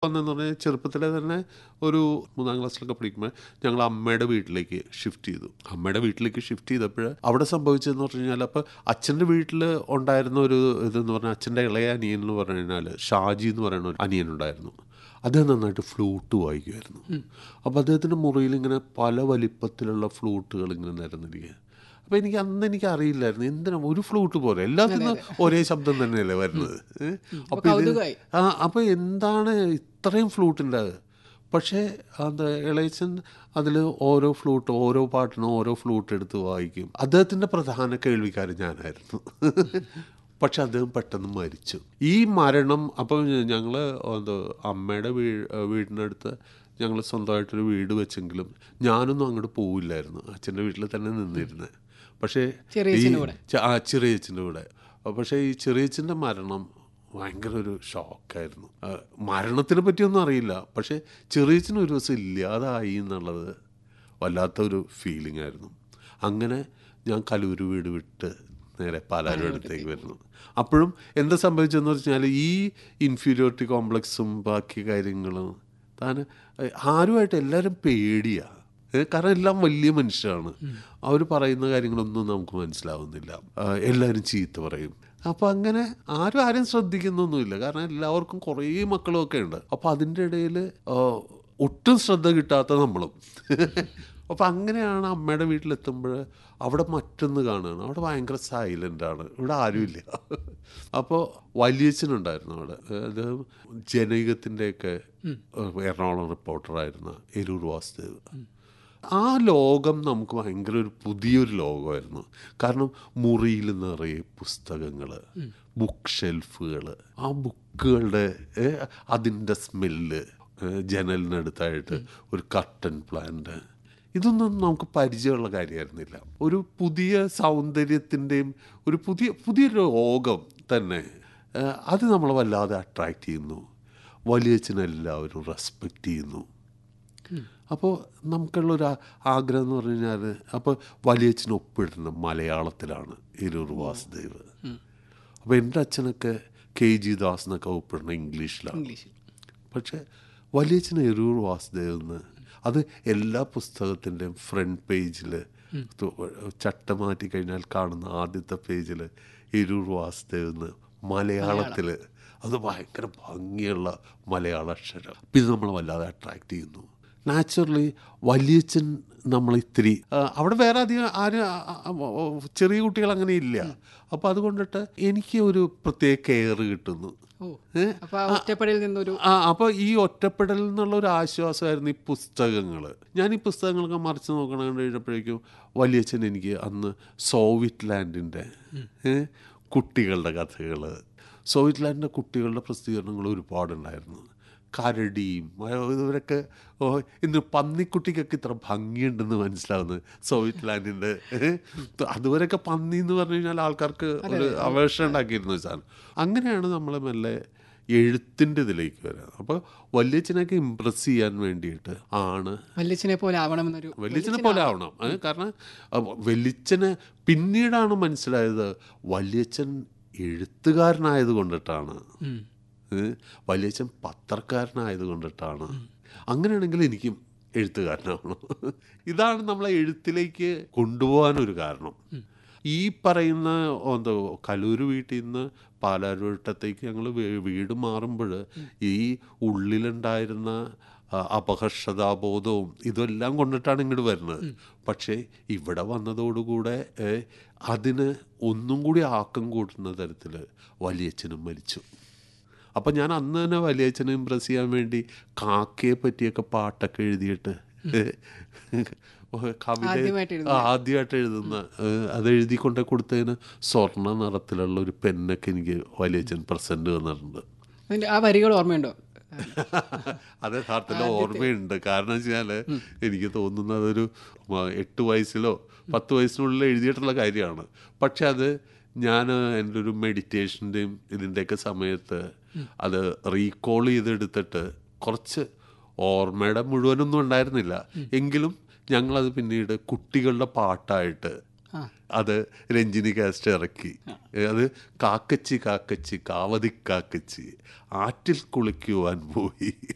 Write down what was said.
വന്നതെന്ന് പറഞ്ഞാൽ ചെറുപ്പത്തിലെ തന്നെ ഒരു മൂന്നാം ക്ലാസ്സിലൊക്കെ പഠിക്കുമ്പോൾ ഞങ്ങൾ അമ്മയുടെ വീട്ടിലേക്ക് ഷിഫ്റ്റ് ചെയ്തു അമ്മയുടെ വീട്ടിലേക്ക് ഷിഫ്റ്റ് ചെയ്തപ്പോൾ അവിടെ സംഭവിച്ചതെന്ന് പറഞ്ഞു കഴിഞ്ഞാൽ അപ്പോൾ അച്ഛൻ്റെ വീട്ടിൽ ഉണ്ടായിരുന്ന ഒരു ഇതെന്ന് പറഞ്ഞാൽ അച്ഛൻ്റെ ഇളയ അനിയൻ എന്ന് പറഞ്ഞു കഴിഞ്ഞാൽ ഷാജി എന്ന് പറയുന്ന ഒരു അനിയനുണ്ടായിരുന്നു അദ്ദേഹം നന്നായിട്ട് ഫ്ലൂട്ട് വായിക്കുമായിരുന്നു അപ്പോൾ അദ്ദേഹത്തിൻ്റെ മുറിയിൽ ഇങ്ങനെ പല വലിപ്പത്തിലുള്ള ഫ്ലൂട്ടുകൾ ഇങ്ങനെ നിരന്നിരിക്കുക അപ്പോൾ എനിക്ക് അന്ന് എനിക്ക് അറിയില്ലായിരുന്നു എന്തിനാ ഒരു ഫ്ലൂട്ട് പോലെ എല്ലാത്തിനും ഒരേ ശബ്ദം തന്നെയല്ലേ വരുന്നത് ഏ? അപ്പോൾ ഇത് കൗതുകമായി. ആ അപ്പോൾ എന്താണ് ഇത്രയും ഫ്ലൂട്ടിൻ്റെ പക്ഷേ അത് ഇളയച്ചൻ അതിൽ ഓരോ ഫ്ലൂട്ട് ഓരോ പാട്ടിനും ഓരോ ഫ്ലൂട്ട് എടുത്ത് വായിക്കും അദ്ദേഹത്തിൻ്റെ പ്രധാന കേൾവിക്കാരൻ ഞാനായിരുന്നു പക്ഷെ അദ്ദേഹം പെട്ടെന്ന് മരിച്ചു ഈ മരണം അപ്പം ഞങ്ങൾ എന്തോ അമ്മയുടെ വീ വീടിനടുത്ത് ഞങ്ങൾ സ്വന്തമായിട്ടൊരു വീട് വെച്ചെങ്കിലും ഞാനൊന്നും അങ്ങോട്ട് പോവില്ലായിരുന്നു അച്ഛൻ്റെ വീട്ടിൽ തന്നെ നിന്നിരുന്നത് പക്ഷേ ചെറിയച്ഛൻ്റെ ഈ- കൂടെ. ച- ആ ചെറിയച്ഛൻ്റെ കൂടെ പക്ഷേ ഈ ചെറിയച്ഛൻ്റെ മരണം ഭയങ്കര ഒരു ഷോക്കായിരുന്നു ആ, മരണത്തിനെ പറ്റിയൊന്നും അറിയില്ല പക്ഷേ ചെറിയച്ഛൻ ഒരു ദിവസം ഇല്ലാതായി എന്നുള്ളത് വല്ലാത്തൊരു ഫീലിംഗ് ആയിരുന്നു അങ്ങനെ ഞാൻ കലൂര് വീട് വിട്ട് നേരെ പാലാരും അടുത്തേക്ക് വരുന്നു അപ്പോഴും എന്താ സംഭവിച്ചതെന്ന് വെച്ചാൽ ഈ ഇൻഫീരിയോറിറ്റി കോംപ്ലക്സും ബാക്കി കാര്യങ്ങളും താൻ ആരുമായിട്ട് എല്ലാവരും പേടിയാണ് ഏ, കാരണം എല്ലാം വലിയ മനുഷ്യരാണ് അവർ പറയുന്ന കാര്യങ്ങളൊന്നും നമുക്ക് മനസ്സിലാവുന്നില്ല ആ, എല്ലാവരും ചീത്ത പറയും അപ്പോൾ അങ്ങനെ ആരും ആരും ശ്രദ്ധിക്കുന്നൊന്നുമില്ല കാരണം എല്ലാവർക്കും കുറേ മക്കളും ഒക്കെ ഉണ്ട് അപ്പോൾ അതിൻ്റെ ഇടയിൽ ഒട്ടും ശ്രദ്ധ കിട്ടാത്ത നമ്മളും അപ്പോൾ അങ്ങനെയാണ് അമ്മയുടെ വീട്ടിലെത്തുമ്പോൾ അവിടെ മറ്റൊന്ന് കാണുകയാണ് അവിടെ ഭയങ്കര സൈലൻ്റ് ആണ് ഇവിടെ ആരുമില്ല അപ്പോൾ വലിയച്ഛനുണ്ടായിരുന്നു അവിടെ അത് ജനയുഗത്തിൻ്റെയൊക്കെ എറണാകുളം റിപ്പോർട്ടറായിരുന്ന എരൂർ വാസുദേവ് ആ ലോകം നമുക്ക് ഭയങ്കര ഒരു പുതിയൊരു ലോകമായിരുന്നു കാരണം മുറിയിൽ നിറയെ പുസ്തകങ്ങൾ ബുക്ക് ഷെൽഫുകൾ ആ ബുക്കുകളുടെ അതിൻ്റെ സ്മെല്ല് ജനലിനടുത്തായിട്ട് ഒരു കർട്ടൻ പ്ലാന്റ് ഇതൊന്നും നമുക്ക് പരിചയമുള്ള കാര്യമായിരുന്നില്ല ഒരു പുതിയ സൗന്ദര്യത്തിൻ്റെയും ഒരു പുതിയ പുതിയ ലോകം തന്നെ ഏഹ് അത് നമ്മളെ വല്ലാതെ അട്രാക്റ്റ് ചെയ്യുന്നു വലിയച്ഛനെല്ലാവരും റെസ്പെക്റ്റ് ചെയ്യുന്നു അപ്പോൾ നമുക്കുള്ളൊരു ആ- ആഗ്രഹം എന്ന് പറഞ്ഞു കഴിഞ്ഞാൽ അപ്പോൾ വലിയച്ഛൻ ഒപ്പിടുന്ന മലയാളത്തിലാണ് എരൂർ വാസുദേവ് അപ്പോൾ എൻ്റെ അച്ഛനൊക്കെ കെ ജി ദാസ് എന്നൊക്കെ ഒപ്പിടുന്ന ഇംഗ്ലീഷിലാണ് ഇംഗ്ലീഷിൽ പക്ഷേ വലിയച്ഛൻ എരൂർ വാസുദേവ് എന്ന് അത് എല്ലാ പുസ്തകത്തിൻ്റെയും ഫ്രണ്ട് പേജിൽ ചട്ട മാറ്റി കഴിഞ്ഞാൽ കാണുന്ന ആദ്യത്തെ പേജിൽ എരൂർ വാസുദേവ് എന്ന് മലയാളത്തിൽ അത് ഭയങ്കര ഭംഗിയുള്ള മലയാള അക്ഷരം അപ്പം ഇത് നമ്മളെ വല്ലാതെ അട്രാക്റ്റ് ചെയ്യുന്നു നാച്ചുറലി വലിയച്ഛൻ നമ്മൾ ഇത്തിരി ആ, അവിടെ വേറെ അധികം ആരും ആ, ആ, ആ, ചെറിയ കുട്ടികൾ അങ്ങനെ ഇല്ല അപ്പോൾ അതുകൊണ്ടിട്ട് എനിക്ക് ഒരു പ്രത്യേക കെയർ കിട്ടുന്നു ഓ ഏ? അപ്പൊ ആ ഒറ്റപ്പെടലിൽ നിന്നൊരു ആ അപ്പോൾ ഈ ഒറ്റപ്പെടലിൽ നിന്നുള്ള ഒരു ആശ്വാസമായിരുന്നു ഈ പുസ്തകങ്ങൾ ഞാൻ ഈ പുസ്തകങ്ങളൊക്കെ മറിച്ച് നോക്കണം കണ്ട് കഴിഞ്ഞപ്പോഴേക്കും വലിയച്ഛൻ എനിക്ക് അന്ന് സോവിയറ്റ് ലാൻഡിൻ്റെ ഏ, കുട്ടികളുടെ കഥകൾ സോവിയറ്റ് ലാൻഡിൻ്റെ കുട്ടികളുടെ പ്രസിദ്ധീകരണങ്ങൾ ഒരുപാടുണ്ടായിരുന്നു കരടിയും ആ, ഇവരൊക്കെ ഓ ഇന്ന് പന്നിക്കുട്ടിക്കൊക്കെ ഇത്ര ഭംഗിയുണ്ടെന്ന് മനസ്സിലാവുന്നത് സോവിയറ്റ് ലാൻഡിൻ്റെ ഏ, അതുവരെയൊക്കെ പന്നി എന്ന് പറഞ്ഞു കഴിഞ്ഞാൽ ആൾക്കാർക്ക് ഒരു അവേഷണം ഉണ്ടാക്കിയിരുന്നു ഈ സാധനം അങ്ങനെയാണ് നമ്മൾ മെല്ലെ എഴുത്തിൻ്റെ ഇതിലേക്ക് വരാം അപ്പോൾ വല്യച്ഛനൊക്കെ ഇമ്പ്രസ് ചെയ്യാൻ വേണ്ടിയിട്ട് ആണ് വല്യച്ഛനെ പോലെ ആവണമെന്നൊരു വല്യച്ഛനെ പോലെ ആവണം അത് കാരണം അഹ് വല്യച്ഛന് പിന്നീടാണ് മനസ്സിലായത് വല്യച്ഛൻ എഴുത്തുകാരനായത് കൊണ്ടിട്ടാണ് ഉം. ഏഹ് വല്യച്ഛൻ പത്രക്കാരനായത് കൊണ്ടിട്ടാണ് അങ്ങനെയാണെങ്കിൽ എനിക്കും എഴുത്തുകാരനാവണം ഇതാണ് നമ്മളെ എഴുത്തിലേക്ക് കൊണ്ടുപോകാനൊരു കാരണം ഈ പറയുന്ന എന്തോ കലൂര് വീട്ടിൽ നിന്ന് പാലാരൂട്ടത്തേക്ക് ഞങ്ങൾ വീട് മാറുമ്പോൾ ഈ ഉള്ളിലുണ്ടായിരുന്ന ആ, അപകർഷതാബോധവും ഇതെല്ലാം കൊണ്ടിട്ടാണ് ഇങ്ങോട്ട് വരുന്നത് പക്ഷേ ഇവിടെ വന്നതോടുകൂടെ ഏ, അതിന് ഒന്നും കൂടി ആക്കം കൂട്ടുന്ന തരത്തിൽ വലിയച്ഛനും മരിച്ചു അപ്പം ഞാൻ അന്ന് തന്നെ വലിയച്ഛനെ ഇമ്പ്രസ് ചെയ്യാൻ വേണ്ടി കാക്കയെ പറ്റിയൊക്കെ പാട്ടൊക്കെ എഴുതിയിട്ട് കവിത ആദ്യമായിട്ട് ആ, ആദ്യമായിട്ട് എഴുതുന്ന ഏഹ്, അത് എഴുതി കൊണ്ടേ കൊടുത്തതിന് സ്വർണ്ണ നിറത്തിലുള്ള ഒരു പെന്നൊക്കെ എനിക്ക് വലിയച്ഛൻ പ്രസൻറ്റ് തന്നിട്ടുണ്ട് അതിന്റെ ആ വരികൾ ഓർമ്മയുണ്ടോ അത് യഥാർത്ഥത്തിൽ ഓർമ്മയുണ്ട് കാരണം വെച്ചാൽ എനിക്ക് തോന്നുന്നത് ഒരു മ- എട്ട് വയസ്സിലോ പത്ത് വയസ്സിനുള്ളിൽ എഴുതിയിട്ടുള്ള കാര്യമാണ് പക്ഷെ അത് ഞാൻ എൻ്റെ ഒരു മെഡിറ്റേഷൻ്റെയും ഇതിൻ്റെയൊക്കെ സമയത്ത് അത് റീകോൾ ചെയ്തെടുത്തിട്ട് കുറച്ച് ഓർമ്മയുടെ മുഴുവനൊന്നും ഉണ്ടായിരുന്നില്ല എങ്കിലും ഞങ്ങളത് പിന്നീട് കുട്ടികളുടെ പാട്ടായിട്ട് ആ അത് രഞ്ജിനി കാസ്റ്റ് ഇറക്കി അത് കാക്കച്ചി കാക്കച്ചി കാവതി കാക്കച്ചി ആറ്റിൽ കുളിക്കുവാൻ പോയി